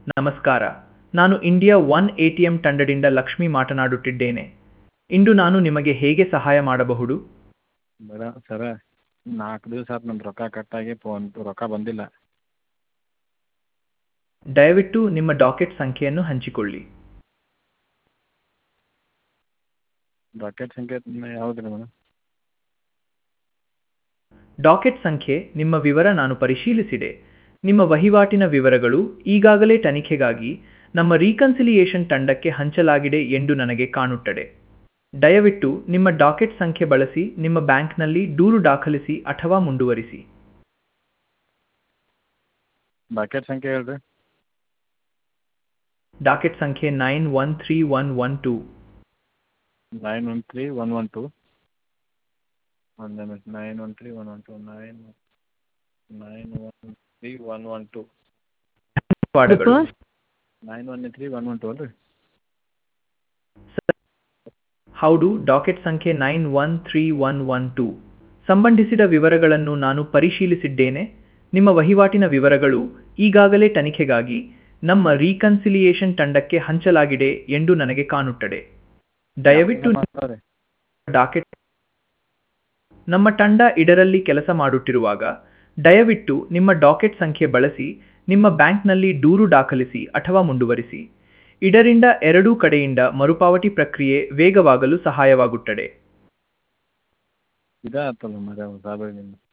ನಮಸ್ಕಾರ ನಾನು India one A T M ತಂಡದಿಂದ ಲಕ್ಷ್ಮಿ ಮಾತನಾಡುತ್ತಿದ್ದೇನೆ ಇಂದು ನಾನು ನಿಮಗೆ ಹೇಗೆ ಸಹಾಯ ಮಾಡಬಹುದು ಮೇಡಮ್ ಸರ ನಾಲ್ಕು ದಿವಸ ಆತು ನಂದು ರೊಕ್ಕ ಕಟ್ಟಾಗಿ ಫೋನ್ ರೊಕ್ಕ ಬಂದಿಲ್ಲ ದಯವಿಟ್ಟು ನಿಮ್ಮ ಡಾಕೆಟ್ ಸಂಖ್ಯೆಯನ್ನು ಹಂಚಿಕೊಳ್ಳಿ ಡಾಕೆಟ್ ಸಂಖ್ಯೆ ಯಾವ್ದು ರೀ ಮೇಡಮ್ ಡಾಕೆಟ್ ಸಂಖ್ಯೆ ನಿಮ್ಮ ವಿವರ ನಾನು ಪರಿಶೀಲಿಸಿದೆ ನಿಮ್ಮ ವಹಿವಾಟಿನ ವಿವರಗಳು ಈಗಾಗಲೇ ತನಿಖೆಗಾಗಿ ನಮ್ಮ ರೀಕನ್ಸಿಲಿಯೇಷನ್ ತಂಡಕ್ಕೆ ಹಂಚಲಾಗಿದೆ ಎಂದು ನನಗೆ ಕಾಣುತ್ತದೆ ದಯವಿಟ್ಟು ನಿಮ್ಮ ಡಾಕೆಟ್ ಸಂಖ್ಯೆ ಬಳಸಿ ನಿಮ್ಮ ಬ್ಯಾಂಕ್ನಲ್ಲಿ ದೂರು ದಾಖಲಿಸಿ ಅಥವಾ ಮುಂದುವರಿಸಿ ಡಾಕೆಟ್ ಸಂಖ್ಯೆ ಹೇಳ್ರಿ ಡಾಕೆಟ್ ಸಂಖ್ಯೆ nine one three one one two nine one three one one two ಒಂದು ನಿಮಿಷ nine one three one one two nine nine one three one one two ಪಾಠಗಳು nine one three one one two ಅಲ್ರಿ ಹೌದು docket ಸಂಖ್ಯೆ nine one three one one two ಸಂಬಂಧಿಸಿದ ವಿವರಗಳನ್ನು ನಾನು ಪರಿಶೀಲಿಸಿದ್ದೇನೆ ನಿಮ್ಮ ವಹಿವಾಟಿನ ವಿವರಗಳು ಈಗಾಗಲೇ ತನಿಖೆಗಾಗಿ ನಮ್ಮ ರೀಕನ್ಸಿಲಿಯೇಷನ್ ತಂಡಕ್ಕೆ ಹಂಚಲಾಗಿದೆ ಎಂದು ನನಗೆ ಕಾಣುತ್ತದೆ ದಯವಿಟ್ಟು ಮಾಡ್ತಾರೆ ಡಾಕೆಟ್ ನಮ್ಮ ತಂಡ ಇದರಲ್ಲಿ ಕೆಲಸ ಮಾಡುತ್ತಿರುವಾಗ ದಯವಿಟ್ಟು ನಿಮ್ಮ ಡಾಕೆಟ್ ಸಂಖ್ಯೆ ಬಳಸಿ ನಿಮ್ಮ ಬ್ಯಾಂಕ್ನಲ್ಲಿ ದೂರು ದಾಖಲಿಸಿ ಅಥವಾ ಮುಂದುವರಿಸಿ ಇದರಿಂದ ಎರಡೂ ಕಡೆಯಿಂದ ಮರುಪಾವತಿ ಪ್ರಕ್ರಿಯೆ ವೇಗವಾಗಲು ಸಹಾಯವಾಗುತ್ತದೆ ಇದೇ ಆತಲ್ಲ ಮರ ಸಾಬಳಿನಿಂದ